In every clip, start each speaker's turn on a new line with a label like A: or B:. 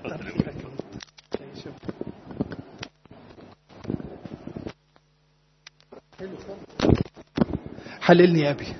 A: حللني يا أبي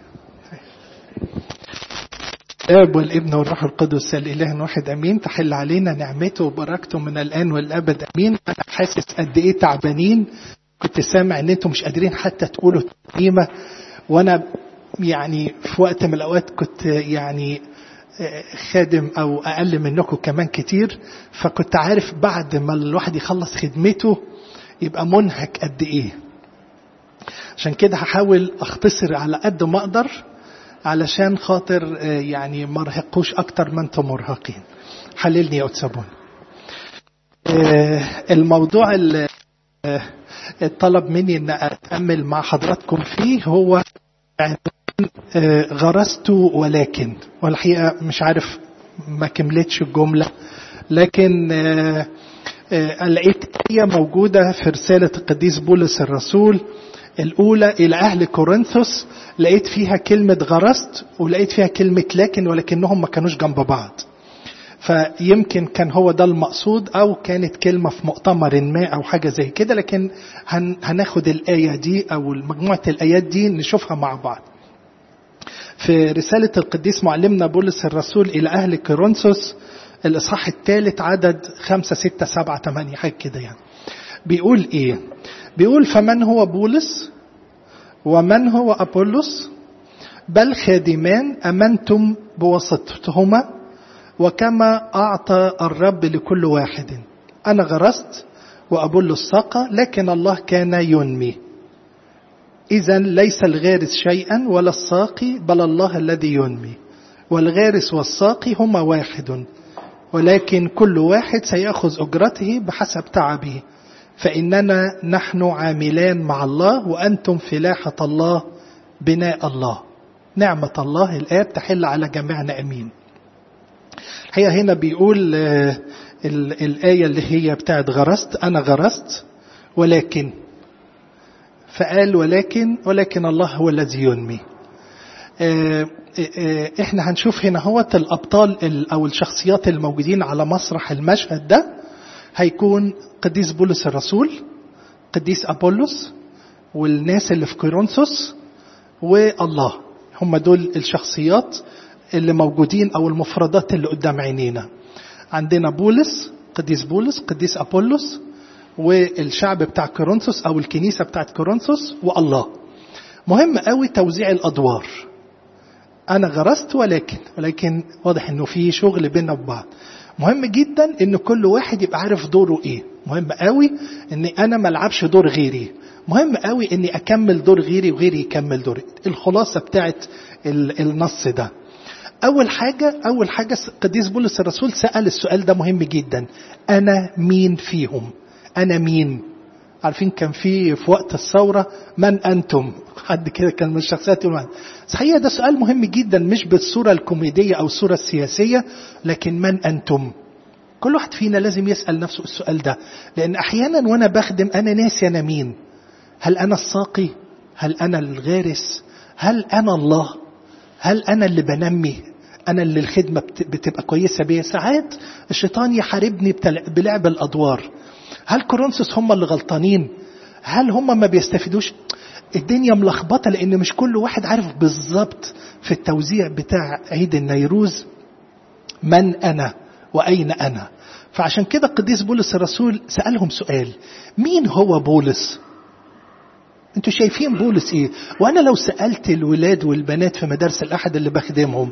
A: الاب والابن والروح القدس الاله واحد امين تحل علينا نعمته وبركته من الان والابد امين انا حاسس قد ايه تعبانين كنت سامع ان انتم مش قادرين حتى تقولوا تقييمه وانا يعني في وقت من الاوقات كنت يعني خادم او اقل منكم كمان كتير فكنت عارف بعد ما الواحد يخلص خدمته يبقى منهك قد ايه عشان كده هحاول اختصر على قد ما اقدر علشان خاطر يعني ما ارهقوش اكتر ما انتم مرهقين حللني يا أتسابون الموضوع اللي طلب مني ان اتامل مع حضراتكم فيه هو غرست ولكن والحقيقه مش عارف ما كملتش الجمله لكن لقيت هي موجوده في رساله القديس بولس الرسول الأولى إلى أهل كورنثوس لقيت فيها كلمة غرست ولقيت فيها كلمة لكن ولكنهم ما كانوش جنب بعض فيمكن كان هو ده المقصود أو كانت كلمة في مؤتمر ما أو حاجة زي كده لكن هن هناخد الآية دي أو مجموعة الآيات دي نشوفها مع بعض في رسالة القديس معلمنا بولس الرسول إلى أهل كورنثوس الإصحاح الثالث عدد خمسة ستة سبعة ثمانية حاجة كده يعني بيقول إيه بيقول فمن هو بولس ومن هو أبولس بل خادمان أمنتم بواسطتهما وكما أعطى الرب لكل واحد أنا غرست وأبولس ساقى لكن الله كان ينمي إذا ليس الغارس شيئا ولا الساقي بل الله الذي ينمي والغارس والساقي هما واحد ولكن كل واحد سيأخذ أجرته بحسب تعبه فإننا نحن عاملان مع الله وأنتم فلاحة الله بناء الله نعمة الله الآب تحل على جميعنا أمين هي هنا بيقول الآية اللي هي بتاعت غرست أنا غرست ولكن فقال ولكن ولكن الله هو الذي ينمي احنا هنشوف هنا هوت الابطال او الشخصيات الموجودين على مسرح المشهد ده هيكون قديس بولس الرسول قديس أبولس والناس اللي في كورنثوس والله هم دول الشخصيات اللي موجودين أو المفردات اللي قدام عينينا عندنا بولس قديس بولس قديس أبولس والشعب بتاع كورنثوس أو الكنيسة بتاعت كورنثوس والله مهم قوي توزيع الأدوار أنا غرست ولكن ولكن واضح إنه في شغل بيننا وبعض مهم جدا ان كل واحد يبقى عارف دوره ايه مهم قوي ان انا ما العبش دور غيري مهم قوي اني اكمل دور غيري وغيري يكمل دوري الخلاصه بتاعت النص ده اول حاجه اول حاجه قديس بولس الرسول سال السؤال ده مهم جدا انا مين فيهم انا مين عارفين كان في في وقت الثوره من انتم حد كده كان من الشخصيات يقول صحيح ده سؤال مهم جدا مش بالصوره الكوميديه او الصوره السياسيه لكن من انتم كل واحد فينا لازم يسال نفسه السؤال ده لان احيانا وانا بخدم انا ناسي انا مين هل انا الساقي هل انا الغارس هل انا الله هل انا اللي بنمي انا اللي الخدمه بتبقى كويسه بيا ساعات الشيطان يحاربني بلعب الادوار هل كورنثوس هم اللي غلطانين هل هم ما بيستفيدوش الدنيا ملخبطه لان مش كل واحد عارف بالظبط في التوزيع بتاع عيد النيروز من انا واين انا فعشان كده القديس بولس الرسول سالهم سؤال مين هو بولس انتوا شايفين بولس ايه وانا لو سالت الولاد والبنات في مدارس الاحد اللي بخدمهم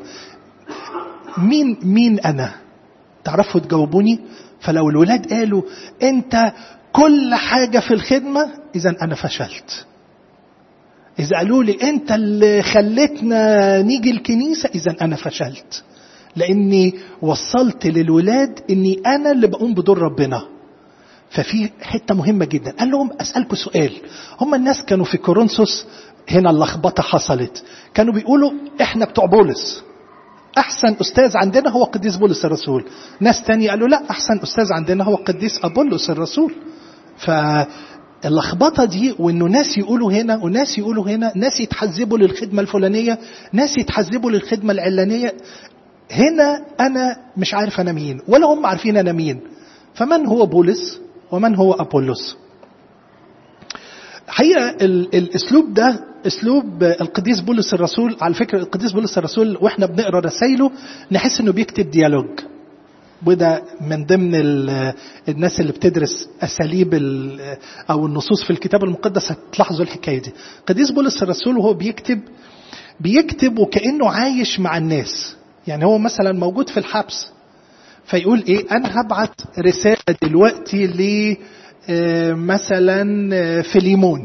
A: مين مين انا تعرفوا تجاوبوني فلو الولاد قالوا انت كل حاجة في الخدمة اذا انا فشلت اذا قالوا لي انت اللي خلتنا نيجي الكنيسة اذا انا فشلت لاني وصلت للولاد اني انا اللي بقوم بدور ربنا ففي حته مهمه جدا قال لهم اسالكم سؤال هم الناس كانوا في كورنثوس هنا اللخبطه حصلت كانوا بيقولوا احنا بتوع بولس احسن استاذ عندنا هو قديس بولس الرسول ناس تاني قالوا لا احسن استاذ عندنا هو قديس ابولس الرسول فاللخبطه دي وانه ناس يقولوا هنا وناس يقولوا هنا ناس يتحزبوا للخدمه الفلانيه ناس يتحزبوا للخدمه العلانيه هنا انا مش عارف انا مين ولا هم عارفين انا مين فمن هو بولس ومن هو ابولس حقيقه الاسلوب ده اسلوب القديس بولس الرسول على فكره القديس بولس الرسول واحنا بنقرا رسائله نحس انه بيكتب ديالوج وده من ضمن الناس اللي بتدرس اساليب او النصوص في الكتاب المقدس هتلاحظوا الحكايه دي قديس بولس الرسول وهو بيكتب بيكتب وكانه عايش مع الناس يعني هو مثلا موجود في الحبس فيقول ايه انا هبعت رساله دلوقتي ل مثلا فيليمون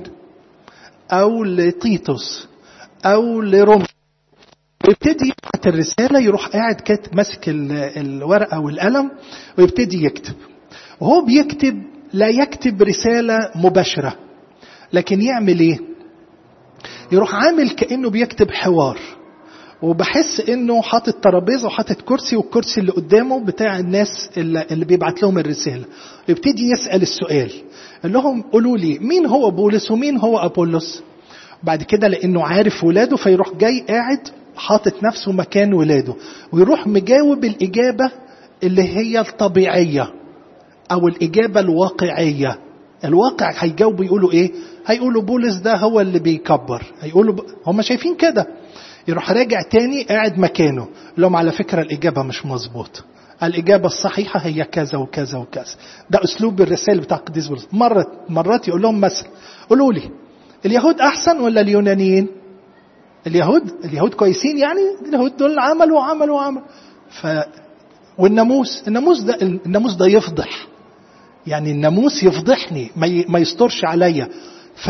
A: او لتيتوس او لروم ويبتدي يبعت الرساله يروح قاعد كاتب ماسك الورقه والقلم ويبتدي يكتب وهو بيكتب لا يكتب رساله مباشره لكن يعمل ايه يروح عامل كانه بيكتب حوار وبحس انه حاطط ترابيزه وحاطط كرسي والكرسي اللي قدامه بتاع الناس اللي, اللي بيبعت لهم الرساله يبتدي يسال السؤال قال لهم قولوا لي مين هو بولس ومين هو ابولس بعد كده لانه عارف ولاده فيروح جاي قاعد حاطط نفسه مكان ولاده ويروح مجاوب الاجابه اللي هي الطبيعيه او الاجابه الواقعيه الواقع هيجاوبوا يقولوا ايه هيقولوا بولس ده هو اللي بيكبر هيقولوا ب... هم شايفين كده يروح راجع تاني قاعد مكانه لهم على فكرة الإجابة مش مظبوط الإجابة الصحيحة هي كذا وكذا وكذا ده أسلوب الرسائل بتاع القديس بولس مرة مرات يقول لهم مثلا قولوا لي اليهود أحسن ولا اليونانيين اليهود اليهود كويسين يعني اليهود دول عملوا وعملوا وعملوا ف والناموس الناموس ده الناموس ده يفضح يعني الناموس يفضحني ما ما يسترش عليا ف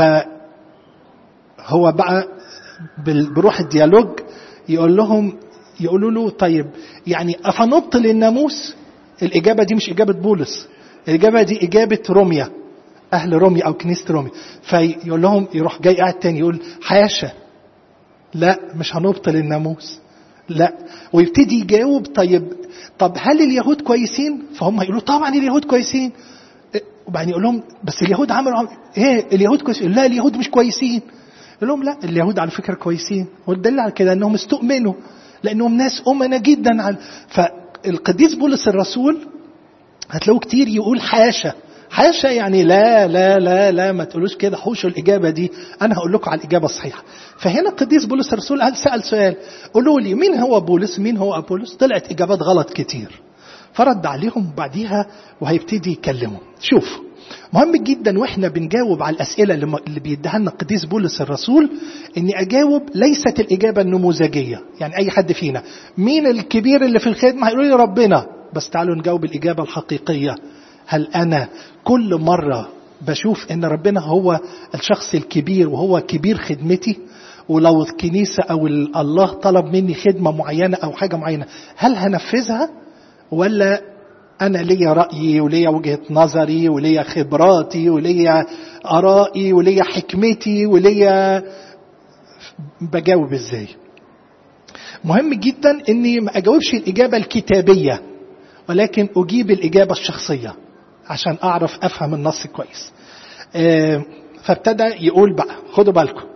A: هو بقى بروح الديالوج يقول لهم يقولوا له طيب يعني افنبطل الناموس الاجابه دي مش اجابه بولس الاجابه دي اجابه روميا اهل روميا او كنيسه روميا فيقول لهم يروح جاي قاعد تاني يقول حاشا لا مش هنبطل الناموس لا ويبتدي يجاوب طيب طب هل اليهود كويسين فهم يقولوا طبعا اليهود كويسين وبعدين يقول لهم بس اليهود عملوا ايه اليهود كويسين لا اليهود مش كويسين يقول لهم لا اليهود على فكره كويسين والدليل على كده انهم استؤمنوا لانهم ناس امنا جدا على فالقديس بولس الرسول هتلاقوه كتير يقول حاشا حاشا يعني لا لا لا لا ما تقولوش كده حوشوا الاجابه دي انا هقول لكم على الاجابه الصحيحه فهنا القديس بولس الرسول قال سال سؤال قولوا لي مين هو بولس مين هو ابولس طلعت اجابات غلط كتير فرد عليهم بعديها وهيبتدي يكلمهم شوف مهم جدا واحنا بنجاوب على الاسئله اللي بيديها لنا القديس بولس الرسول اني اجاوب ليست الاجابه النموذجيه يعني اي حد فينا مين الكبير اللي في الخدمه هيقول لي ربنا بس تعالوا نجاوب الاجابه الحقيقيه هل انا كل مره بشوف ان ربنا هو الشخص الكبير وهو كبير خدمتي ولو الكنيسه او الله طلب مني خدمه معينه او حاجه معينه هل هنفذها ولا انا ليا رايي وليا وجهه نظري وليا خبراتي وليا ارائي وليا حكمتي وليا بجاوب ازاي مهم جدا اني ما اجاوبش الاجابه الكتابيه ولكن اجيب الاجابه الشخصيه عشان اعرف افهم النص كويس فابتدى يقول بقى خدوا بالكم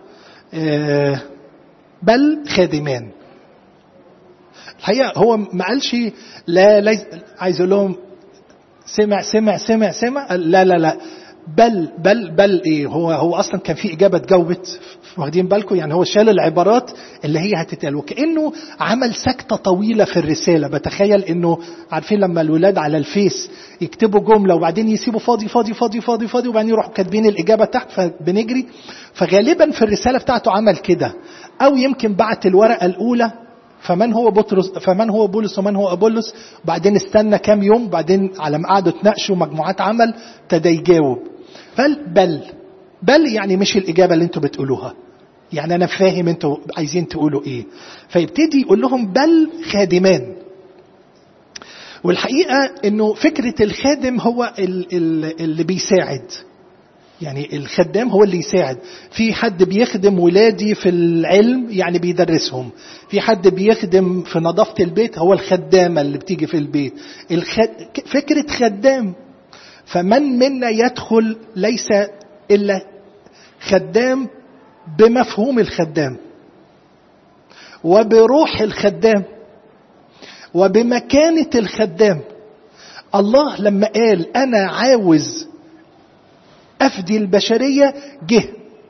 A: بل خادمان الحقيقه هو ما قالش لا ليس عايز اقول لهم سمع سمع سمع سمع لا لا لا بل بل بل ايه هو هو اصلا كان في اجابه اتجاوبت واخدين بالكم يعني هو شال العبارات اللي هي هتتقال وكانه عمل سكته طويله في الرساله بتخيل انه عارفين لما الولاد على الفيس يكتبوا جمله وبعدين يسيبوا فاضي فاضي فاضي فاضي فاضي وبعدين يروحوا كاتبين الاجابه تحت فبنجري فغالبا في الرساله بتاعته عمل كده او يمكن بعت الورقه الاولى فمن هو بطرس فمن هو بولس ومن هو ابولس وبعدين استنى كام يوم بعدين على ما قعدوا تناقشوا مجموعات عمل ابتدى يجاوب بل بل بل يعني مش الاجابه اللي انتوا بتقولوها يعني انا فاهم انتوا عايزين تقولوا ايه فيبتدي يقول لهم بل خادمان والحقيقه انه فكره الخادم هو اللي بيساعد يعني الخدام هو اللي يساعد في حد بيخدم ولادي في العلم يعني بيدرسهم في حد بيخدم في نظافة البيت هو الخدامة اللي بتيجي في البيت الخد... فكرة خدام فمن منا يدخل ليس إلا خدام بمفهوم الخدام وبروح الخدام وبمكانة الخدام الله لما قال أنا عاوز أفدي البشرية جه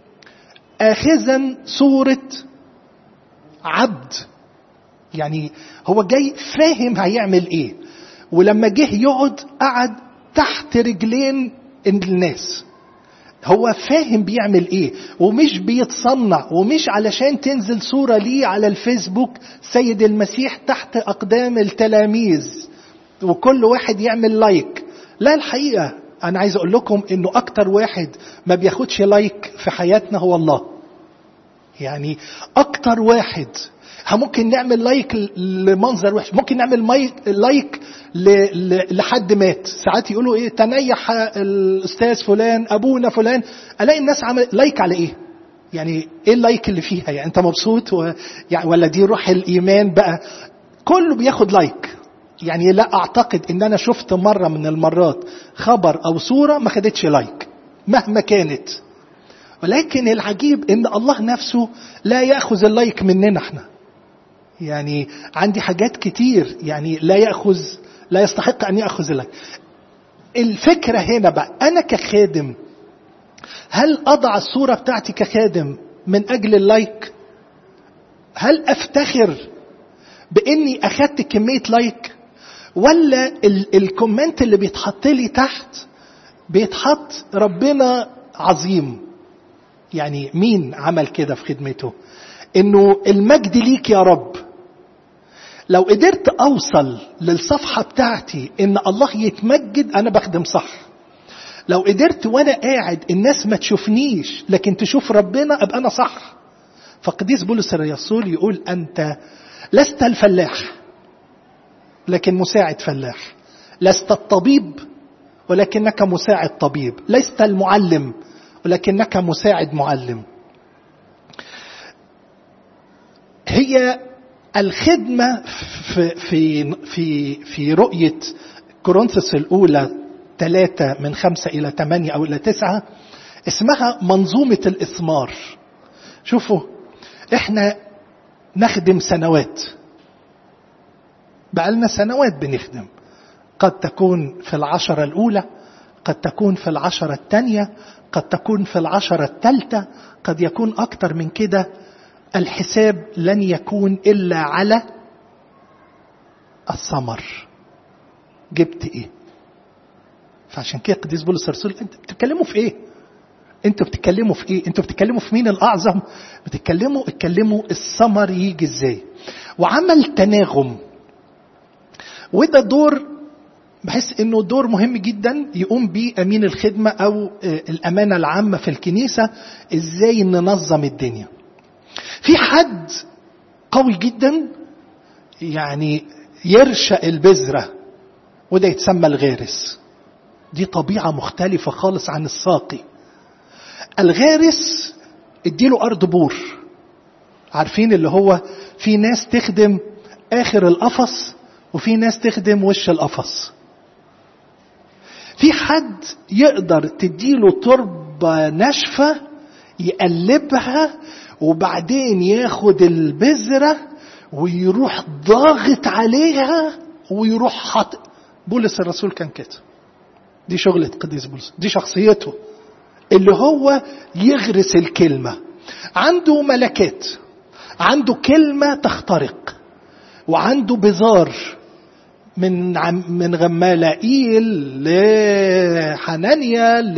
A: آخذا صورة عبد يعني هو جاي فاهم هيعمل ايه ولما جه يقعد قعد تحت رجلين الناس هو فاهم بيعمل ايه ومش بيتصنع ومش علشان تنزل صورة ليه على الفيسبوك سيد المسيح تحت اقدام التلاميذ وكل واحد يعمل لايك لا الحقيقة انا عايز اقول لكم انه اكتر واحد ما بياخدش لايك في حياتنا هو الله يعني اكتر واحد ممكن نعمل لايك لمنظر وحش ممكن نعمل مايك لايك لحد مات ساعات يقولوا ايه تنيح الاستاذ فلان ابونا فلان الاقي الناس عمل لايك على ايه يعني ايه اللايك اللي فيها يعني انت مبسوط و... يعني ولا دي روح الايمان بقى كله بياخد لايك يعني لا اعتقد ان انا شفت مره من المرات خبر او صوره ما خدتش لايك مهما كانت ولكن العجيب ان الله نفسه لا ياخذ اللايك مننا احنا يعني عندي حاجات كتير يعني لا ياخذ لا يستحق ان ياخذ اللايك الفكره هنا بقى انا كخادم هل اضع الصوره بتاعتي كخادم من اجل اللايك هل افتخر باني اخدت كميه لايك ولا ال- الكومنت اللي بيتحط لي تحت بيتحط ربنا عظيم يعني مين عمل كده في خدمته انه المجد ليك يا رب لو قدرت اوصل للصفحة بتاعتي ان الله يتمجد انا بخدم صح لو قدرت وانا قاعد الناس ما تشوفنيش لكن تشوف ربنا ابقى انا صح فقديس بولس الرسول يقول انت لست الفلاح لكن مساعد فلاح لست الطبيب ولكنك مساعد طبيب لست المعلم ولكنك مساعد معلم هي الخدمة في في في في رؤية كورنثوس الأولى ثلاثة من خمسة إلى ثمانية أو إلى تسعة اسمها منظومة الإثمار شوفوا إحنا نخدم سنوات بقالنا سنوات بنخدم قد تكون في العشرة الأولى قد تكون في العشرة الثانية قد تكون في العشرة الثالثة قد يكون أكتر من كده الحساب لن يكون إلا على الثمر جبت إيه فعشان كده قديس بولس الرسول انت بتتكلموا في ايه انتوا بتتكلموا في ايه انتوا بتتكلموا في مين الاعظم بتتكلموا اتكلموا الثمر يجي ازاي وعمل تناغم وده دور بحس انه دور مهم جدا يقوم بيه امين الخدمه او الامانه العامه في الكنيسه ازاي ننظم الدنيا في حد قوي جدا يعني يرشق البذره وده يتسمى الغارس دي طبيعه مختلفه خالص عن الساقي الغارس اديله ارض بور عارفين اللي هو في ناس تخدم اخر القفص وفي ناس تخدم وش القفص في حد يقدر تديله تربة ناشفة يقلبها وبعدين ياخد البذرة ويروح ضاغط عليها ويروح حاطط بولس الرسول كان كده دي شغلة قديس بولس دي شخصيته اللي هو يغرس الكلمة عنده ملكات عنده كلمة تخترق وعنده بذار من من غمالائيل لحنانيا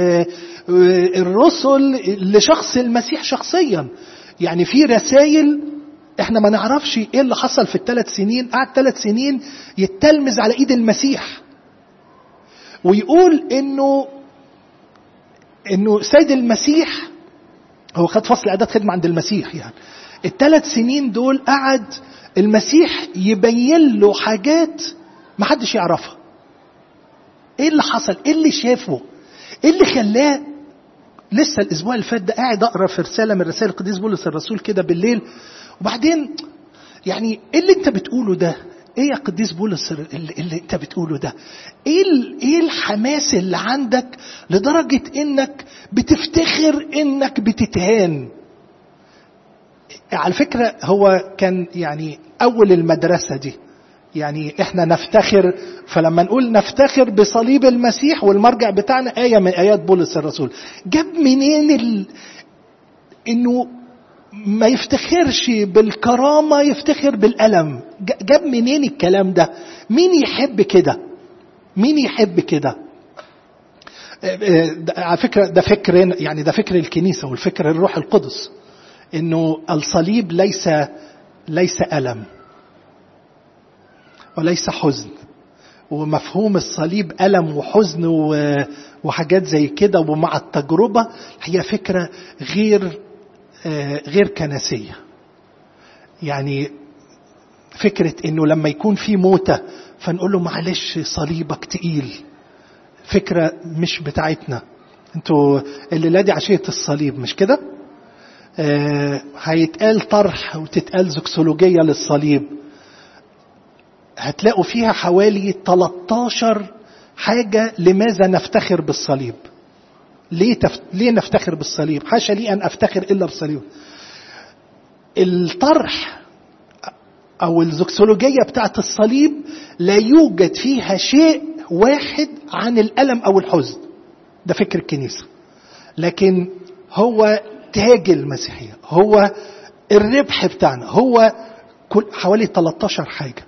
A: للرسل لشخص المسيح شخصيا يعني في رسائل احنا ما نعرفش ايه اللي حصل في الثلاث سنين قعد ثلاث سنين يتلمذ على ايد المسيح ويقول انه انه سيد المسيح هو خد فصل اعداد خدمه عند المسيح يعني الثلاث سنين دول قعد المسيح يبين له حاجات ما حدش يعرفها ايه اللي حصل ايه اللي شافه ايه اللي خلاه لسه الاسبوع اللي فات ده قاعد اقرا في رساله من رسائل القديس بولس الرسول كده بالليل وبعدين يعني ايه اللي انت بتقوله ده ايه يا قديس بولس اللي, اللي انت بتقوله ده ايه ايه الحماس اللي عندك لدرجه انك بتفتخر انك بتتهان على فكرة هو كان يعني أول المدرسة دي يعني احنا نفتخر فلما نقول نفتخر بصليب المسيح والمرجع بتاعنا آية من آيات بولس الرسول جاب منين ال... انه ما يفتخرش بالكرامة يفتخر بالألم جاب منين الكلام ده مين يحب كده مين يحب كده على فكرة ده فكر يعني ده فكر الكنيسة والفكر الروح القدس انه الصليب ليس ليس ألم وليس حزن ومفهوم الصليب ألم وحزن وحاجات زي كده ومع التجربة هي فكرة غير غير كنسية يعني فكرة انه لما يكون في موتة فنقول له معلش صليبك تقيل فكرة مش بتاعتنا انتوا الليلة دي عشية الصليب مش كده آه هيتقال طرح وتتقال زكسولوجية للصليب هتلاقوا فيها حوالي 13 حاجة لماذا نفتخر بالصليب ليه, تف... ليه نفتخر بالصليب حاشا لي أن أفتخر إلا بالصليب الطرح أو الزكسولوجية بتاعت الصليب لا يوجد فيها شيء واحد عن الألم أو الحزن ده فكر الكنيسة لكن هو تاج المسيحية هو الربح بتاعنا هو كل حوالي 13 حاجة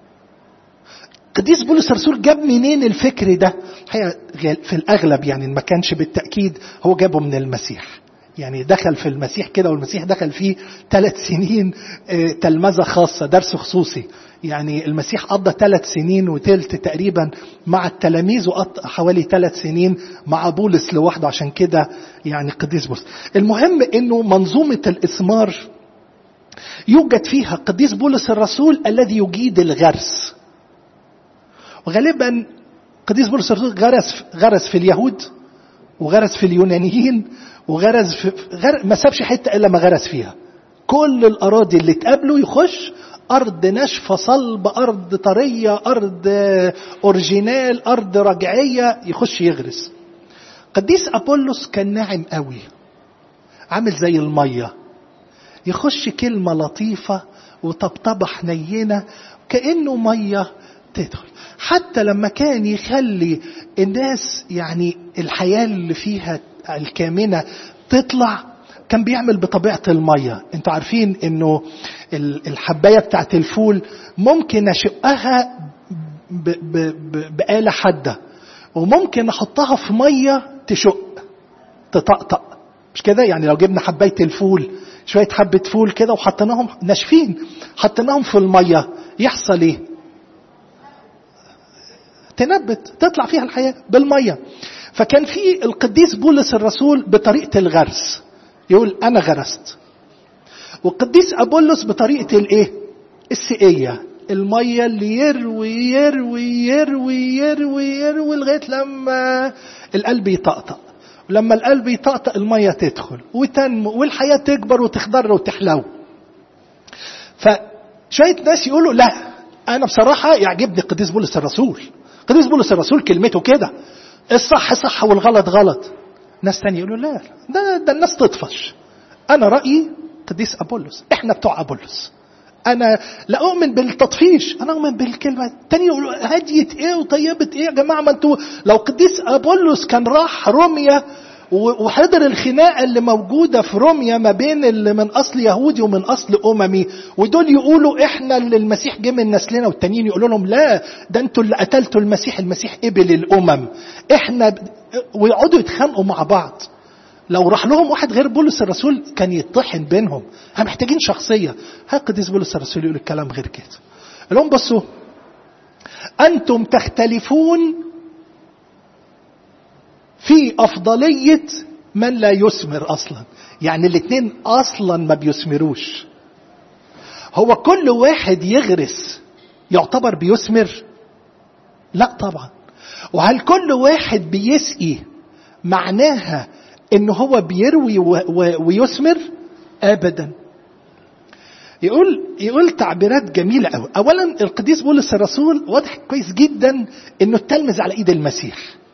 A: قديس بولس الرسول جاب منين الفكر ده في الأغلب يعني ما كانش بالتأكيد هو جابه من المسيح يعني دخل في المسيح كده والمسيح دخل فيه ثلاث سنين تلمذة خاصة درس خصوصي يعني المسيح قضى ثلاث سنين وتلت تقريبا مع التلاميذ وقضى حوالي ثلاث سنين مع بولس لوحده عشان كده يعني قديس بولس المهم انه منظومة الإثمار يوجد فيها قديس بولس الرسول الذي يجيد الغرس وغالبا قديس بولس الرسول غرس غرس في اليهود وغرس في اليونانيين وغرز في غر... ما سابش حته الا ما غرس فيها كل الاراضي اللي تقابله يخش ارض ناشفه صلبه ارض طريه ارض اورجينال ارض رجعيه يخش يغرس قديس ابولس كان ناعم قوي عامل زي الميه يخش كلمه لطيفه وطبطبه حنينه كانه ميه تدخل حتى لما كان يخلي الناس يعني الحياه اللي فيها الكامنة تطلع كان بيعمل بطبيعة المية انتوا عارفين انه الحباية بتاعت الفول ممكن اشقها بآلة حادة وممكن احطها في مية تشق تطقطق مش كده يعني لو جبنا حباية الفول شوية حبة فول كده وحطيناهم ناشفين حطيناهم في المية يحصل ايه تنبت تطلع فيها الحياة بالمية فكان في القديس بولس الرسول بطريقة الغرس يقول أنا غرست والقديس أبولس بطريقة الإيه؟ السقية المية اللي يروي يروي يروي يروي يروي لغاية لما القلب يطقطق ولما القلب يطقطق المية تدخل وتنمو والحياة تكبر وتخضر وتحلو فشوية ناس يقولوا لا أنا بصراحة يعجبني قديس بولس الرسول قديس بولس الرسول كلمته كده الصح صح والغلط غلط ناس تاني يقولوا لا ده, ده الناس تطفش انا رايي قديس ابولس احنا بتوع ابولس انا لا اؤمن بالتطفيش انا اؤمن بالكلمه تاني يقولوا هديت ايه وطيبت ايه يا جماعه ما انتوا لو قديس ابولس كان راح روميا وحضر الخناقه اللي موجوده في روميا ما بين اللي من اصل يهودي ومن اصل اممي ودول يقولوا احنا اللي المسيح جه من نسلنا والتانيين يقولوا لهم لا ده انتوا اللي قتلتوا المسيح المسيح قبل الامم احنا ويقعدوا يتخانقوا مع بعض لو راح لهم واحد غير بولس الرسول كان يطحن بينهم هم محتاجين شخصيه ها قديس بولس الرسول يقول الكلام غير كده لهم بصوا انتم تختلفون في أفضلية من لا يثمر أصلا يعني الاثنين أصلا ما بيثمروش هو كل واحد يغرس يعتبر بيثمر لا طبعا وهل كل واحد بيسقي معناها ان هو بيروي ويثمر ابدا يقول يقول تعبيرات جميله قوي اولا القديس بولس الرسول واضح كويس جدا انه التلمذ على ايد المسيح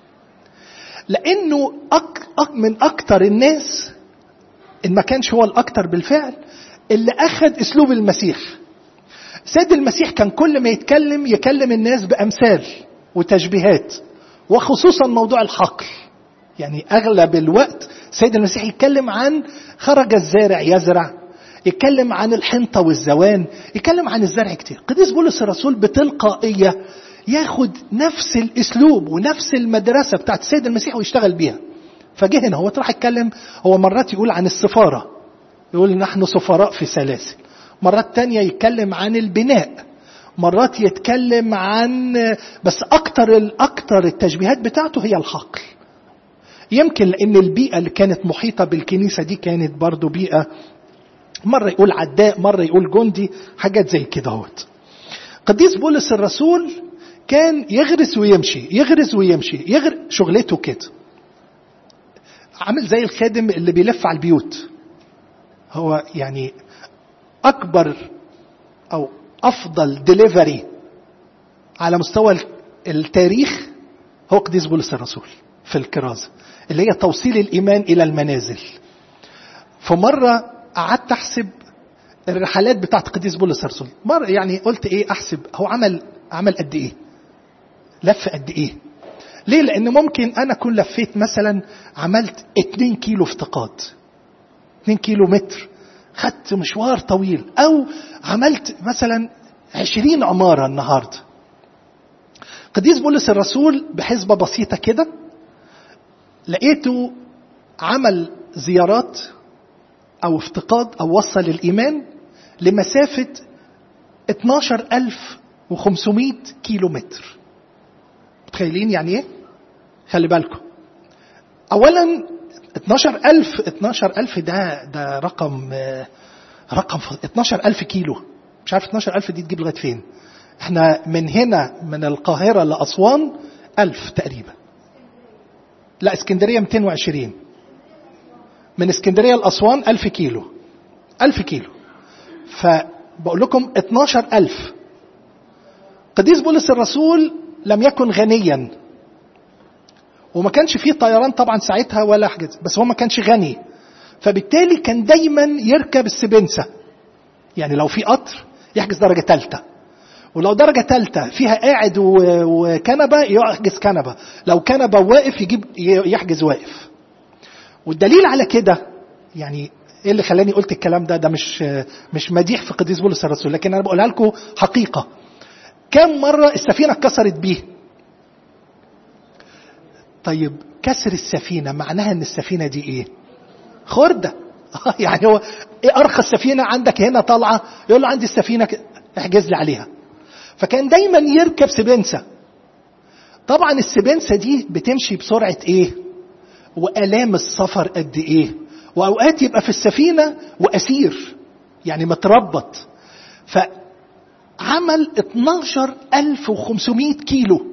A: لانه أك أك من اكتر الناس ان ما كانش هو الاكتر بالفعل اللي اخذ اسلوب المسيح سيد المسيح كان كل ما يتكلم يكلم الناس بامثال وتشبيهات وخصوصا موضوع الحقل يعني اغلب الوقت سيد المسيح يتكلم عن خرج الزارع يزرع يتكلم عن الحنطه والزوان يتكلم عن الزرع كتير قديس بولس الرسول بتلقائيه ياخد نفس الاسلوب ونفس المدرسه بتاعت السيد المسيح ويشتغل بيها فجه هنا هو راح يتكلم هو مرات يقول عن السفاره يقول نحن سفراء في سلاسل مرات تانية يتكلم عن البناء مرات يتكلم عن بس اكتر الاكتر التشبيهات بتاعته هي الحقل يمكن لان البيئه اللي كانت محيطه بالكنيسه دي كانت برضو بيئه مره يقول عداء مره يقول جندي حاجات زي كده اهوت قديس بولس الرسول كان يغرس ويمشي يغرس ويمشي يغر شغلته كده عامل زي الخادم اللي بيلف على البيوت هو يعني اكبر او افضل ديليفري على مستوى التاريخ هو قديس بولس الرسول في الكرازه اللي هي توصيل الايمان الى المنازل فمره قعدت احسب الرحلات بتاعت قديس بولس الرسول مره يعني قلت ايه احسب هو عمل عمل قد ايه لف قد ايه ليه لان ممكن انا اكون لفيت مثلا عملت 2 كيلو افتقاد 2 كيلو متر خدت مشوار طويل او عملت مثلا 20 عماره النهارده قديس بولس الرسول بحسبه بسيطه كده لقيته عمل زيارات او افتقاد او وصل الايمان لمسافه 12500 كيلو متر متخيلين يعني ايه خلي بالكم اولا 12000 12000 ده ده رقم رقم 12000 كيلو مش عارف 12000 دي تجيب لغايه فين احنا من هنا من القاهره لاسوان 1000 تقريبا لا اسكندريه 220 من اسكندريه لاسوان 1000 كيلو 1000 كيلو فبقول لكم 12000 قديس بولس الرسول لم يكن غنيا وما كانش فيه طيران طبعا ساعتها ولا حاجه بس هو ما كانش غني فبالتالي كان دايما يركب السبنسه يعني لو في قطر يحجز درجه ثالثه ولو درجه ثالثه فيها قاعد وكنبه يحجز كنبه لو كنبه واقف يجيب يحجز واقف والدليل على كده يعني ايه اللي خلاني قلت الكلام ده ده مش مش مديح في قديس بولس الرسول لكن انا بقولها لكم حقيقه كم مره السفينه اتكسرت بيه طيب كسر السفينه معناها ان السفينه دي ايه خرده يعني هو ايه ارخص سفينه عندك هنا طالعه يقول له عندي السفينه احجز لي عليها فكان دايما يركب سبنسه طبعا السبنسه دي بتمشي بسرعه ايه والام السفر قد ايه واوقات يبقى في السفينه واسير يعني متربط فعمل 12500 كيلو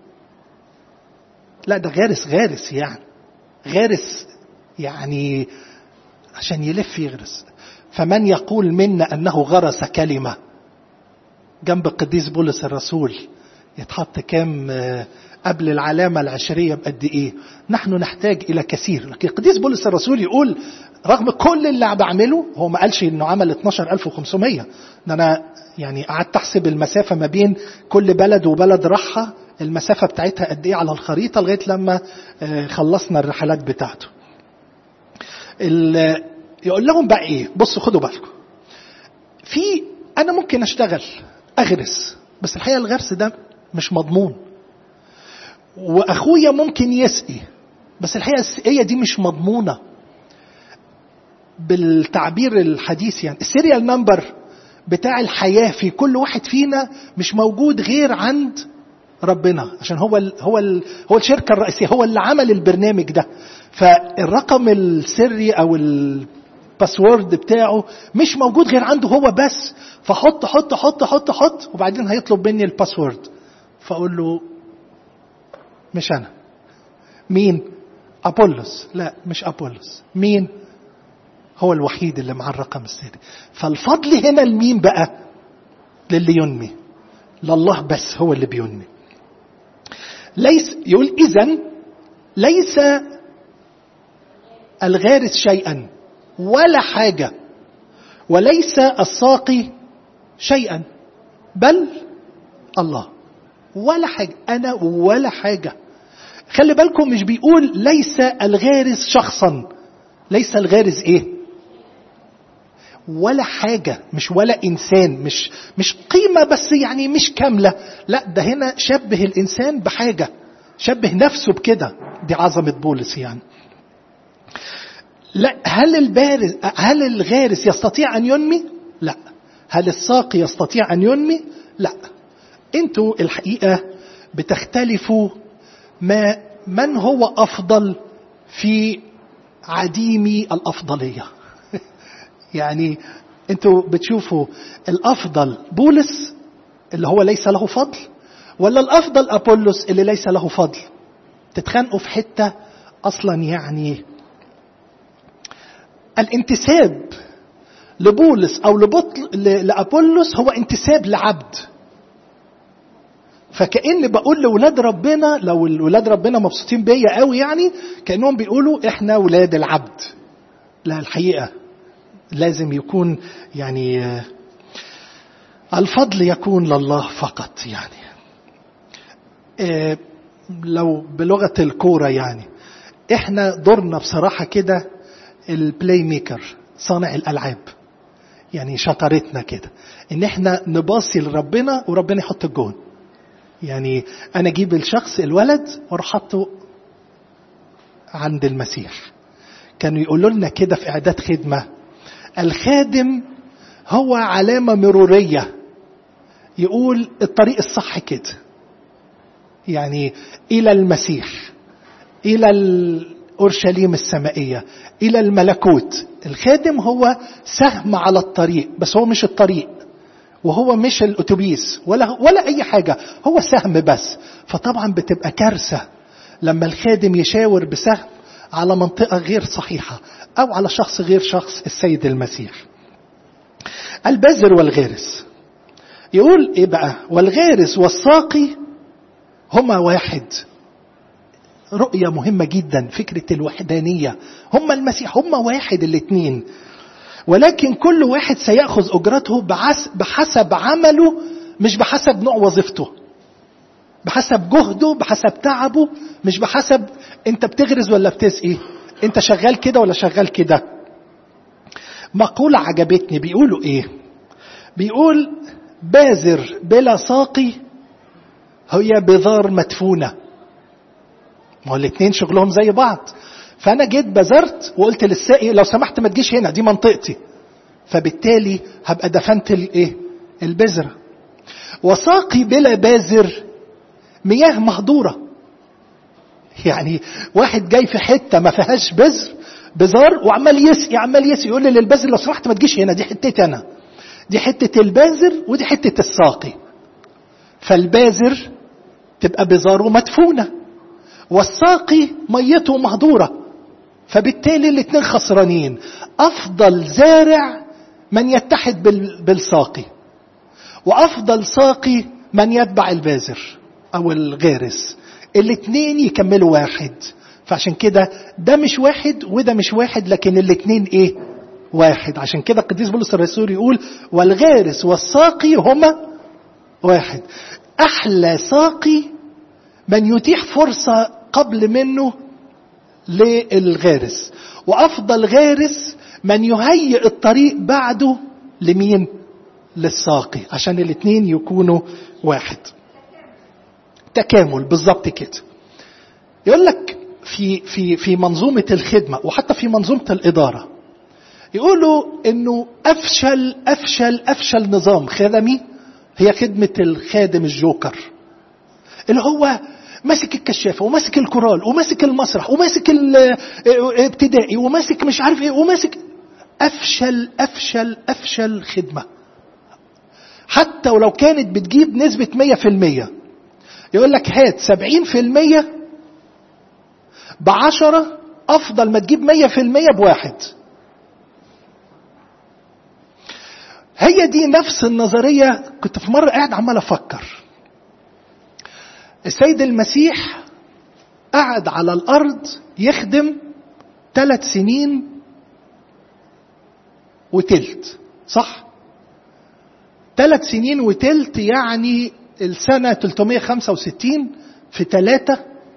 A: لا ده غارس غارس يعني غارس يعني عشان يلف يغرس فمن يقول منا انه غرس كلمه جنب القديس بولس الرسول يتحط كام قبل العلامة العشرية بقد إيه نحن نحتاج إلى كثير لكن القديس بولس الرسول يقول رغم كل اللي بعمله هو ما قالش إنه عمل 12500 ده أنا يعني قعدت أحسب المسافة ما بين كل بلد وبلد راحها المسافة بتاعتها قد إيه على الخريطة لغاية لما خلصنا الرحلات بتاعته يقول لهم بقى إيه بصوا خدوا بالكم في أنا ممكن أشتغل أغرس بس الحقيقة الغرس ده مش مضمون واخويا ممكن يسقي بس الحقيقه السقيه دي مش مضمونه بالتعبير الحديث يعني السيريال نمبر بتاع الحياه في كل واحد فينا مش موجود غير عند ربنا عشان هو ال هو ال هو الشركه الرئيسيه هو اللي عمل البرنامج ده فالرقم السري او الباسورد بتاعه مش موجود غير عنده هو بس فحط حط حط حط حط وبعدين هيطلب مني الباسورد فاقول له مش انا مين ابولس لا مش ابولس مين هو الوحيد اللي مع الرقم السري فالفضل هنا لمين بقى للي ينمي لله بس هو اللي بينمي ليس يقول اذا ليس الغارس شيئا ولا حاجه وليس الساقي شيئا بل الله ولا حاجة أنا ولا حاجة خلي بالكم مش بيقول ليس الغارس شخصا ليس الغارس ايه ولا حاجة مش ولا إنسان مش مش قيمة بس يعني مش كاملة لا ده هنا شبه الإنسان بحاجة شبه نفسه بكده دي عظمة بولس يعني لا هل البارز هل الغارس يستطيع أن ينمي؟ لا هل الساقي يستطيع أن ينمي؟ لا انتوا الحقيقة بتختلفوا ما من هو أفضل في عديمي الأفضلية يعني انتوا بتشوفوا الافضل بولس اللي هو ليس له فضل ولا الافضل ابولس اللي ليس له فضل تتخانقوا في حته اصلا يعني الانتساب لبولس او لبطل لابولس هو انتساب لعبد فكأن بقول لولاد ربنا لو ولاد ربنا مبسوطين بيا قوي يعني كأنهم بيقولوا احنا ولاد العبد لا الحقيقة لازم يكون يعني الفضل يكون لله فقط يعني لو بلغة الكورة يعني احنا دورنا بصراحة كده البلاي ميكر صانع الألعاب يعني شطارتنا كده ان احنا نباصي لربنا وربنا يحط الجون يعني انا اجيب الشخص الولد واروح حاطه عند المسيح كانوا يقولوا لنا كده في اعداد خدمه الخادم هو علامه مروريه يقول الطريق الصح كده يعني الى المسيح الى اورشليم السمائيه الى الملكوت الخادم هو سهم على الطريق بس هو مش الطريق وهو مش الاتوبيس ولا ولا اي حاجه هو سهم بس فطبعا بتبقى كارثه لما الخادم يشاور بسهم على منطقه غير صحيحه او على شخص غير شخص السيد المسيح البذر والغارس يقول ايه بقى والغارس والساقي هما واحد رؤية مهمة جدا فكرة الوحدانية هم المسيح هم واحد الاثنين ولكن كل واحد سيأخذ أجرته بحسب عمله مش بحسب نوع وظيفته بحسب جهده بحسب تعبه مش بحسب انت بتغرز ولا بتسقي انت شغال كده ولا شغال كده مقولة عجبتني بيقولوا ايه بيقول بازر بلا ساقي هي بذار مدفونه ما هو الاثنين شغلهم زي بعض فانا جيت بذرت وقلت للساقي لو سمحت ما تجيش هنا دي منطقتي فبالتالي هبقى دفنت الايه البذره وساقي بلا بازر مياه مهدوره يعني واحد جاي في حته ما فيهاش بذر بزار وعمال يسقي عمال يسقي يقول لي للبازر لو سمحت ما تجيش هنا دي حتتي انا دي حته البازر ودي حته الساقي فالبازر تبقى بزاره مدفونه والساقي ميته مهدوره فبالتالي الاثنين خسرانين افضل زارع من يتحد بالساقي وافضل ساقي من يتبع البازر او الغارس الاثنين يكملوا واحد فعشان كده ده مش واحد وده مش واحد لكن الاثنين ايه واحد عشان كده القديس بولس الرسول يقول والغارس والساقي هما واحد احلى ساقي من يتيح فرصة قبل منه للغارس وأفضل غارس من يهيئ الطريق بعده لمين للساقي عشان الاثنين يكونوا واحد تكامل بالظبط كده يقول لك في في في منظومة الخدمة وحتى في منظومة الإدارة يقولوا إنه أفشل أفشل أفشل نظام خدمي هي خدمة الخادم الجوكر اللي هو ماسك الكشافة وماسك الكورال وماسك المسرح وماسك الابتدائي وماسك مش عارف ايه وماسك افشل افشل افشل خدمة حتى ولو كانت بتجيب نسبة مية في المية يقول لك هات سبعين في المية بعشرة أفضل ما تجيب مية في المية بواحد هي دي نفس النظرية كنت في مرة قاعد عمال أفكر السيد المسيح قعد على الارض يخدم ثلاث سنين وتلت صح ثلاث سنين وتلت يعني السنة 365 في ثلاثة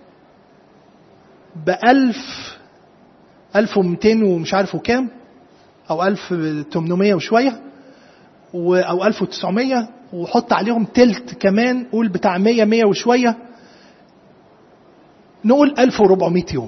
A: بألف ألف ومتين ومش عارف وكام أو ألف تمنمية وشوية و- أو ألف وتسعمية وحط عليهم تلت كمان قول بتاع مية مية وشوية نقول ألف وربعمية يوم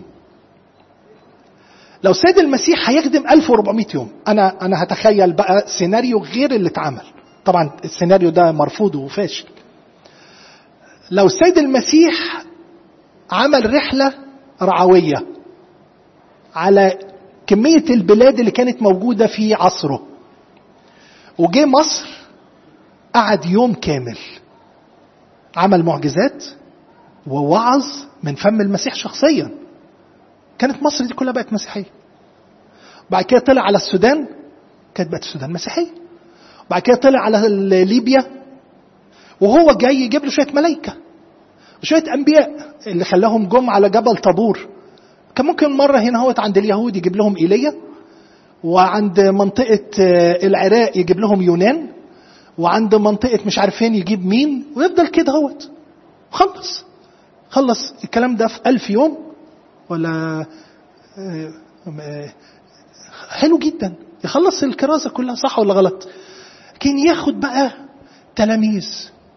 A: لو سيد المسيح هيخدم 1400 يوم انا انا هتخيل بقى سيناريو غير اللي اتعمل طبعا السيناريو ده مرفوض وفاشل لو السيد المسيح عمل رحله رعويه على كميه البلاد اللي كانت موجوده في عصره وجه مصر قعد يوم كامل عمل معجزات ووعظ من فم المسيح شخصيا كانت مصر دي كلها بقت مسيحيه بعد كده طلع على السودان كانت بقت السودان مسيحيه بعد كده طلع على ال- ليبيا وهو جاي يجيب له شويه ملائكه وشويه انبياء اللي خلاهم جم على جبل طابور كان ممكن مره هنا هوت عند اليهود يجيب لهم ايليا وعند منطقه آه، العراق يجيب لهم يونان وعند منطقه مش عارف فين يجيب مين ويفضل كده هوت خلص خلص الكلام ده في ألف يوم ولا آه، آه، حلو جدا يخلص الكراسة كلها صح ولا غلط لكن ياخد بقى تلاميذ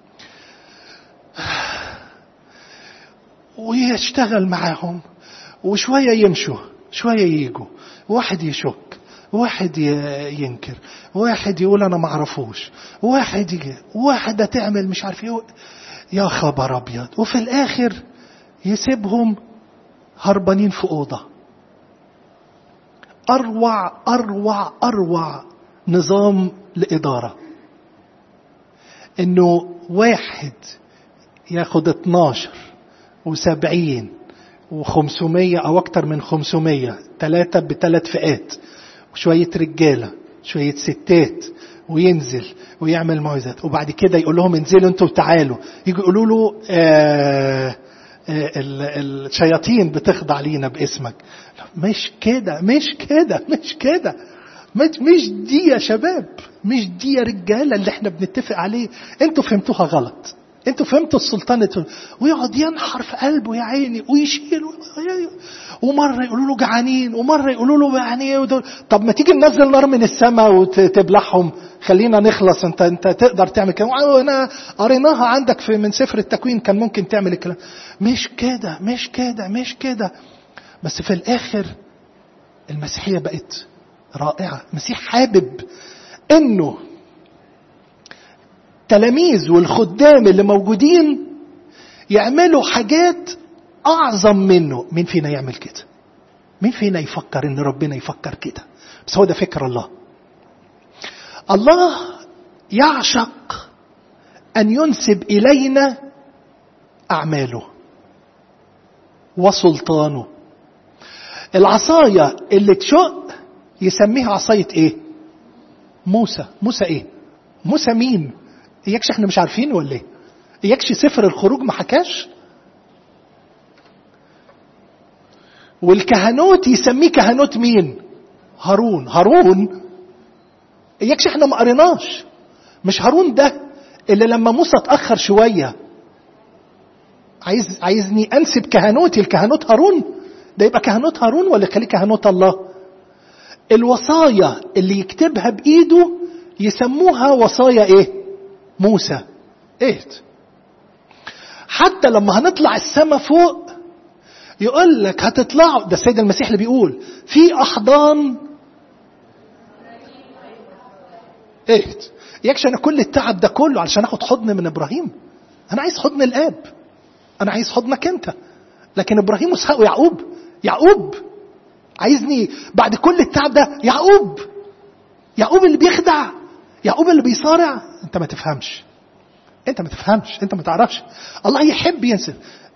A: ويشتغل معاهم وشوية يمشوا شوية ييجوا واحد يشك واحد ي- ينكر واحد يقول انا معرفوش واحد يجي واحدة تعمل مش عارف ايه يا خبر ابيض وفي الاخر يسيبهم هربانين في اوضه اروع اروع اروع نظام لاداره انه واحد ياخد 12 و70 و500 او اكتر من 500 ثلاثه بثلاث فئات وشويه رجاله شويه ستات وينزل ويعمل موعظات وبعد كده يقول لهم انزلوا انتوا وتعالوا يجوا يقولوا له آه آه، ال- الشياطين بتخضع لينا باسمك مش كده مش كده مش كده مش, مش دي يا شباب مش دي يا رجاله اللي احنا بنتفق عليه انتوا فهمتوها غلط انتوا فهمتوا السلطنة ويقعد ينحر في قلبه يا عيني ويشيل ومره يقولوا له جعانين ومره يقولوا له يعني ايه ودول- طب ما تيجي ننزل نار من السماء وتبلعهم خلينا نخلص انت انت تقدر تعمل كده وانا قريناها عندك في من سفر التكوين كان ممكن تعمل الكلام مش كده مش كده مش كده بس في الاخر المسيحيه بقت رائعه المسيح حابب انه التلاميذ والخدام اللي موجودين يعملوا حاجات اعظم منه مين فينا يعمل كده مين فينا يفكر ان ربنا يفكر كده بس هو ده فكر الله الله يعشق ان ينسب الينا اعماله وسلطانه العصايه اللي تشق يسميها عصايه ايه موسى موسى ايه موسى مين اياكش احنا مش عارفين ولا ايه اياكش سفر الخروج ما حكاش والكهنوت يسميه كهنوت مين هارون هارون اياكش احنا ما قريناش مش هارون ده اللي لما موسى اتاخر شويه عايز عايزني انسب كهنوتي الكهنوت هارون ده يبقى كهنوت هارون ولا يخليه كهنوت الله الوصايا اللي يكتبها بايده يسموها وصايا ايه موسى ايه حتى لما هنطلع السما فوق يقول لك هتطلعوا ده السيد المسيح اللي بيقول في احضان ايه يكش انا كل التعب ده كله علشان اخد حضن من ابراهيم انا عايز حضن الاب انا عايز حضنك انت لكن ابراهيم واسحاق ويعقوب يعقوب عايزني بعد كل التعب ده يعقوب يعقوب اللي بيخدع يعقوب اللي بيصارع انت ما تفهمش انت ما تفهمش انت ما تعرفش الله يحب ينسب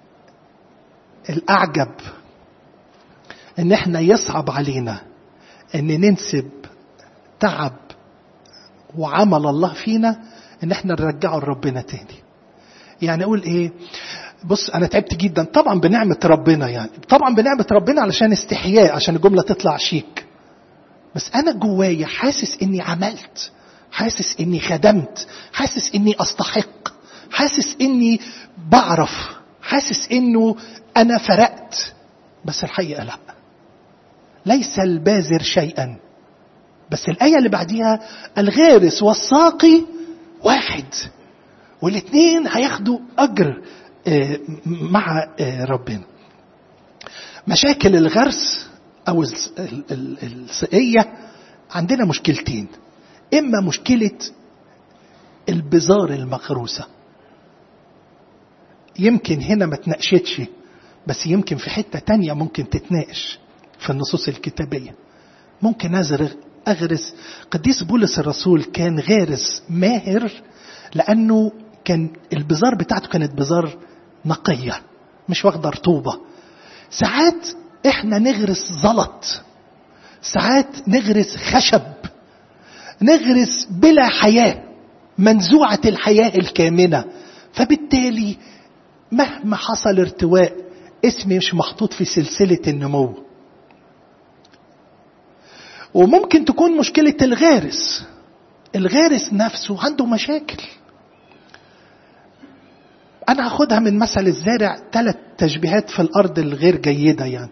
A: الاعجب ان احنا يصعب علينا ان ننسب تعب وعمل الله فينا ان احنا نرجعه لربنا تاني يعني اقول ايه بص انا تعبت جدا طبعا بنعمه ربنا يعني طبعا بنعمه ربنا علشان استحياء عشان الجمله تطلع شيك بس انا جوايا حاسس اني عملت حاسس اني خدمت حاسس اني استحق حاسس اني بعرف حاسس انه انا فرقت بس الحقيقه لا ليس البازر شيئا بس الايه اللي بعديها الغارس والساقي واحد والاثنين هياخدوا اجر مع ربنا مشاكل الغرس او السقيه عندنا مشكلتين اما مشكله البزار المغروسه يمكن هنا ما تناقشتش بس يمكن في حته تانية ممكن تتناقش في النصوص الكتابيه ممكن ازرغ اغرس قديس بولس الرسول كان غارس ماهر لانه كان البزار بتاعته كانت بزار نقيه مش واخده رطوبه ساعات احنا نغرس زلط ساعات نغرس خشب نغرس بلا حياه منزوعه الحياه الكامنه فبالتالي مهما حصل ارتواء اسمي مش محطوط في سلسله النمو وممكن تكون مشكله الغارس الغارس نفسه عنده مشاكل انا هاخدها من مثل الزارع ثلاث تشبيهات في الارض الغير جيده يعني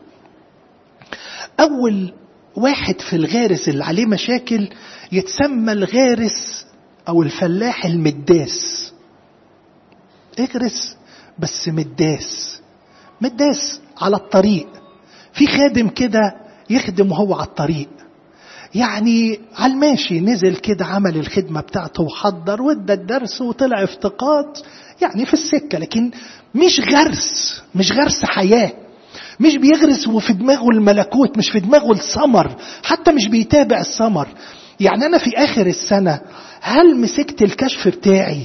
A: اول واحد في الغارس اللي عليه مشاكل يتسمى الغارس او الفلاح المداس اغرس بس مداس مداس على الطريق في خادم كده يخدم وهو على الطريق يعني على الماشي نزل كده عمل الخدمة بتاعته وحضر وادى الدرس وطلع افتقاد يعني في السكة لكن مش غرس مش غرس حياة مش بيغرس وفي دماغه الملكوت مش في دماغه الثمر حتى مش بيتابع الثمر يعني أنا في آخر السنة هل مسكت الكشف بتاعي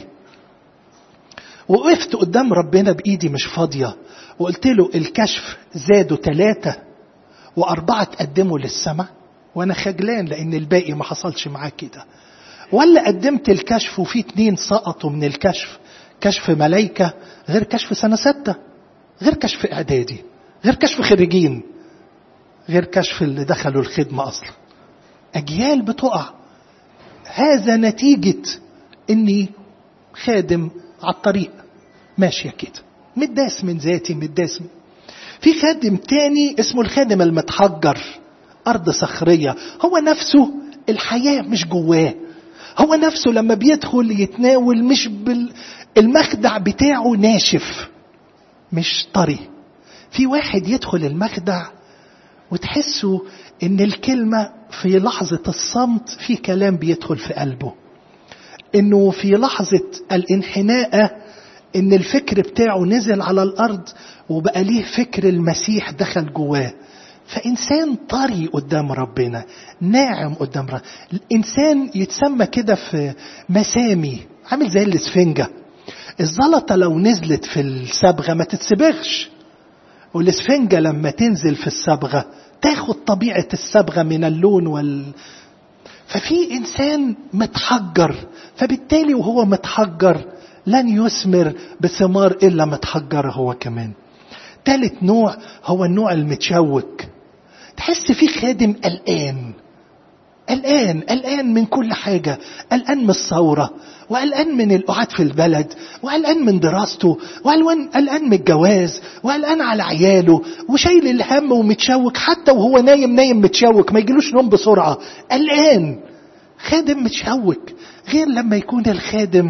A: وقفت قدام ربنا بإيدي مش فاضية وقلت له الكشف زادوا ثلاثة وأربعة تقدموا للسماء وأنا خجلان لأن الباقي ما حصلش معاه كده ولا قدمت الكشف وفي اتنين سقطوا من الكشف كشف ملايكة غير كشف سنة ستة غير كشف إعدادي غير كشف خريجين غير كشف اللي دخلوا الخدمة أصلا أجيال بتقع هذا نتيجة إني خادم على الطريق ماشية كده متداس من ذاتي متداس من في خادم تاني اسمه الخادم المتحجر أرض صخرية هو نفسه الحياة مش جواه هو نفسه لما بيدخل يتناول مش بال... المخدع بتاعه ناشف مش طري في واحد يدخل المخدع وتحسوا ان الكلمة في لحظة الصمت في كلام بيدخل في قلبه انه في لحظة الانحناء ان الفكر بتاعه نزل على الارض وبقى ليه فكر المسيح دخل جواه فإنسان طري قدام ربنا ناعم قدام ربنا الإنسان يتسمى كده في مسامي عامل زي الاسفنجة الزلطة لو نزلت في الصبغة ما تتسبغش والاسفنجة لما تنزل في الصبغة تاخد طبيعة الصبغة من اللون وال ففي إنسان متحجر فبالتالي وهو متحجر لن يثمر بثمار إلا متحجر هو كمان ثالث نوع هو النوع المتشوك تحس في خادم قلقان قلقان قلقان من كل حاجة قلقان من الثورة وقلقان من القعاد في البلد وقلقان من دراسته وقلقان قلقان من الجواز وقلقان على عياله وشايل الهم ومتشوك حتى وهو نايم نايم متشوك ما يجيلوش نوم بسرعة قلقان خادم متشوك غير لما يكون الخادم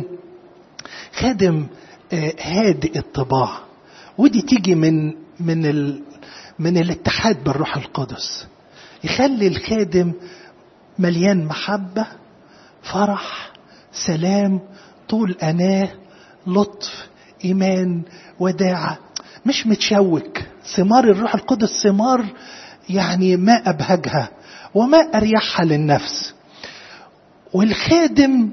A: خادم هادئ الطباع ودي تيجي من من ال من الاتحاد بالروح القدس يخلي الخادم مليان محبة فرح سلام طول أناه لطف إيمان وداعة مش متشوك ثمار الروح القدس ثمار يعني ما أبهجها وما أريحها للنفس والخادم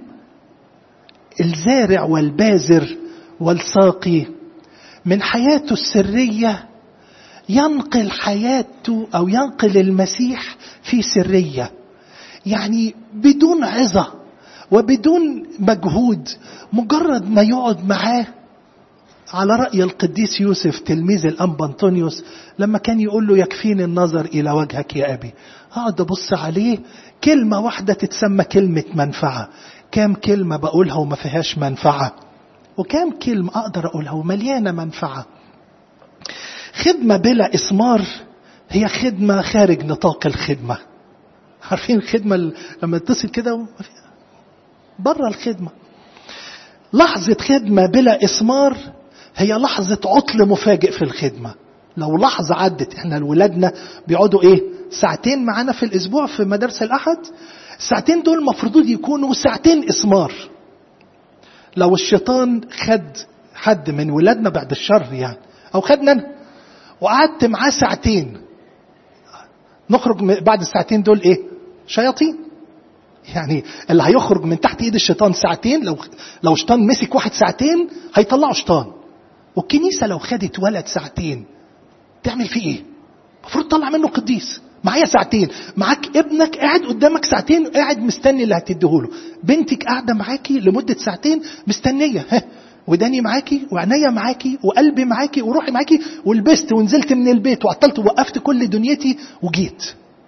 A: الزارع والبازر والساقي من حياته السرية ينقل حياته أو ينقل المسيح في سرية يعني بدون عظة وبدون مجهود مجرد ما يقعد معاه على رأي القديس يوسف تلميذ الأنبا أنطونيوس لما كان يقول له يكفيني النظر إلى وجهك يا أبي أقعد أبص عليه كلمة واحدة تتسمى كلمة منفعة كام كلمة بقولها وما فيهاش منفعة وكام كلمة أقدر أقولها ومليانة منفعة خدمة بلا إثمار هي خدمة خارج نطاق الخدمة عارفين الخدمة لما تتصل كده بره الخدمة لحظة خدمة بلا إثمار هي لحظة عطل مفاجئ في الخدمة لو لحظة عدت احنا ولادنا بيقعدوا ايه ساعتين معانا في الاسبوع في مدارس الاحد الساعتين دول المفروض يكونوا ساعتين اسمار لو الشيطان خد حد من ولادنا بعد الشر يعني او خدنا انا وقعدت معاه ساعتين نخرج بعد الساعتين دول ايه شياطين يعني اللي هيخرج من تحت ايد الشيطان ساعتين لو لو شيطان مسك واحد ساعتين هيطلعوا شيطان والكنيسه لو خدت ولد ساعتين تعمل فيه ايه المفروض تطلع منه قديس معايا ساعتين معاك ابنك قاعد قدامك ساعتين قاعد مستني اللي هتديهوله بنتك قاعده معاكي لمده ساعتين مستنيه ها وداني معاكي وعينيا معاكي وقلبي معاكي وروحي معاكي ولبست ونزلت من البيت وعطلت ووقفت كل دنيتي وجيت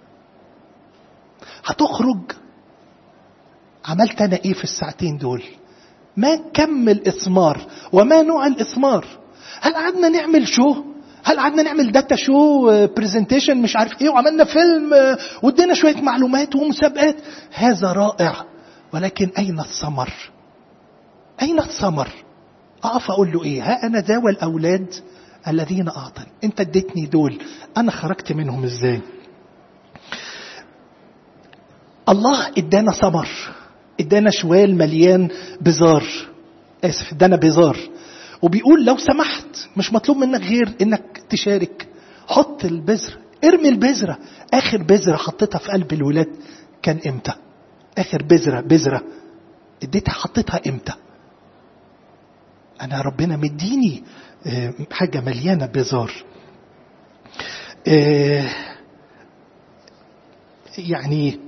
A: هتخرج عملت انا ايه في الساعتين دول ما كم الاثمار وما نوع الاثمار هل قعدنا نعمل شو هل قعدنا نعمل داتا شو برزنتيشن مش عارف ايه وعملنا فيلم وادينا شويه معلومات ومسابقات هذا رائع ولكن اين الثمر اين الثمر اقف اقول له ايه ها انا ذا والاولاد الذين اعطني انت اديتني دول انا خرجت منهم ازاي الله ادانا ثمر ادانا شوال مليان بزار اسف ادانا بزار وبيقول لو سمحت مش مطلوب منك غير انك تشارك حط البذرة ارمي البذرة اخر بذرة حطيتها في قلب الولاد كان امتى اخر بذرة بذرة اديتها حطيتها امتى انا ربنا مديني حاجة مليانة بزار يعني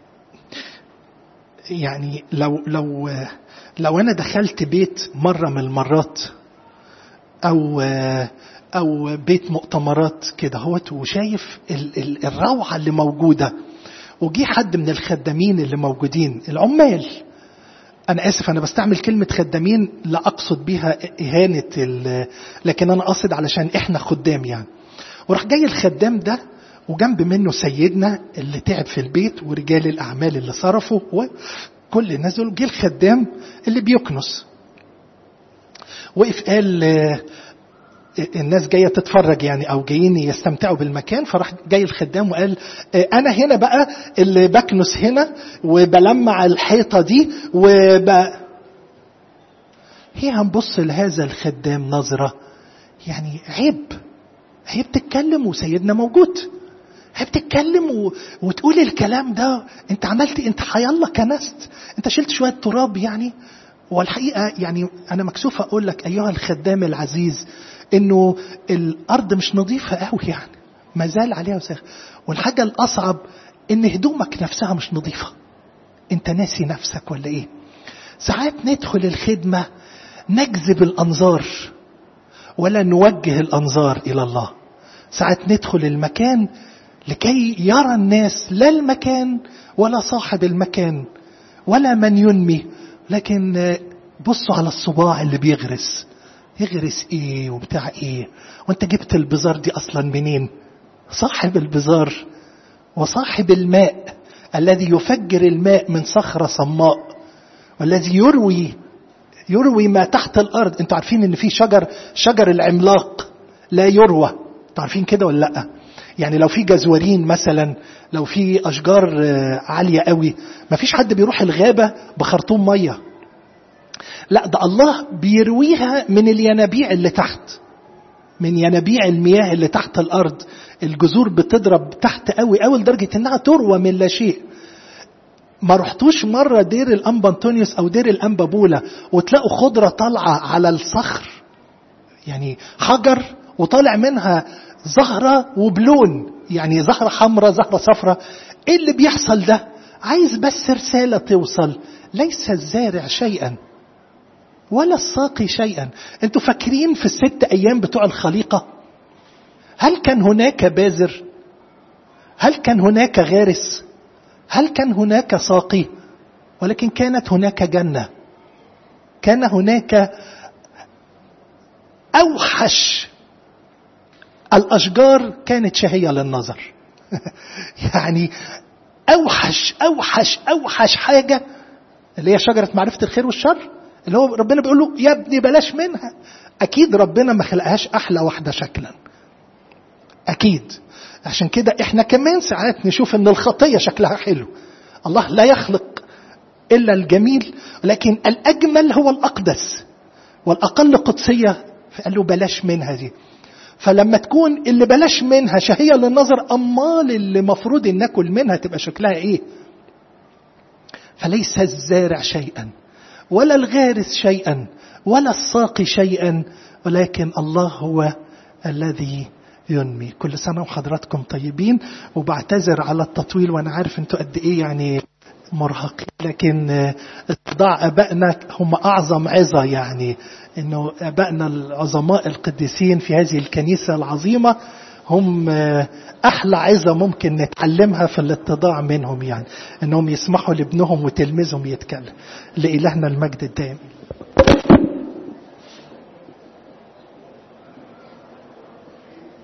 A: يعني لو لو لو انا دخلت بيت مره من المرات او او بيت مؤتمرات كده هوت وشايف الروعه اللي موجوده وجي حد من الخدامين اللي موجودين العمال انا اسف انا بستعمل كلمه خدامين لا اقصد بيها اهانه لكن انا قاصد علشان احنا خدام يعني وراح جاي الخدام ده وجنب منه سيدنا اللي تعب في البيت ورجال الاعمال اللي صرفوا وكل الناس دول جه الخدام اللي بيكنس وقف قال الناس جايه تتفرج يعني او جايين يستمتعوا بالمكان فراح جاي الخدام وقال انا هنا بقى اللي بكنس هنا وبلمع الحيطه دي وب هي هنبص لهذا الخدام نظره يعني عيب عيب تتكلم وسيدنا موجود هي بتتكلم و... وتقول الكلام ده انت عملت انت حيالله كنست انت شلت شويه تراب يعني والحقيقه يعني انا مكسوف اقول لك ايها الخدام العزيز انه الارض مش نظيفه قوي يعني ما زال عليها وسخ والحاجه الاصعب ان هدومك نفسها مش نظيفه انت ناسي نفسك ولا ايه ساعات ندخل الخدمه نجذب الانظار ولا نوجه الانظار الى الله ساعات ندخل المكان لكي يرى الناس لا المكان ولا صاحب المكان ولا من ينمي لكن بصوا على الصباع اللي بيغرس يغرس ايه وبتاع ايه وانت جبت البزار دي اصلا منين صاحب البزار وصاحب الماء الذي يفجر الماء من صخرة صماء والذي يروي يروي ما تحت الارض انتوا عارفين ان في شجر شجر العملاق لا يروى انتوا عارفين كده ولا لا يعني لو في جزورين مثلا لو في اشجار عاليه قوي ما فيش حد بيروح الغابه بخرطوم ميه لا ده الله بيرويها من الينابيع اللي تحت من ينابيع المياه اللي تحت الارض الجذور بتضرب تحت قوي قوي لدرجه انها تروى من لا شيء ما رحتوش مرة دير الأنبا أنطونيوس أو دير الأنبا بولا وتلاقوا خضرة طالعة على الصخر يعني حجر وطالع منها زهرة وبلون يعني زهرة حمراء زهرة صفراء ايه اللي بيحصل ده عايز بس رسالة توصل ليس الزارع شيئا ولا الساقي شيئا انتوا فاكرين في الست ايام بتوع الخليقة هل كان هناك بازر هل كان هناك غارس هل كان هناك ساقي ولكن كانت هناك جنة كان هناك أوحش الأشجار كانت شهية للنظر يعني أوحش أوحش أوحش حاجة اللي هي شجرة معرفة الخير والشر اللي هو ربنا بيقول له يا ابني بلاش منها أكيد ربنا ما خلقهاش أحلى واحدة شكلا أكيد عشان كده احنا كمان ساعات نشوف ان الخطية شكلها حلو الله لا يخلق إلا الجميل لكن الأجمل هو الأقدس والأقل قدسية فقال له بلاش منها دي فلما تكون اللي بلاش منها شهية للنظر أمال اللي مفروض إن ناكل منها تبقى شكلها إيه فليس الزارع شيئا ولا الغارس شيئا ولا الساقي شيئا ولكن الله هو الذي ينمي كل سنة وحضراتكم طيبين وبعتذر على التطويل وأنا عارف أنتوا قد إيه يعني مرهقين لكن اتضاع أبائنا هم أعظم عظة يعني أنه أبائنا العظماء القديسين في هذه الكنيسة العظيمة هم أحلى عظة ممكن نتعلمها في الاتضاع منهم يعني أنهم يسمحوا لابنهم وتلميذهم يتكلم لإلهنا المجد الدائم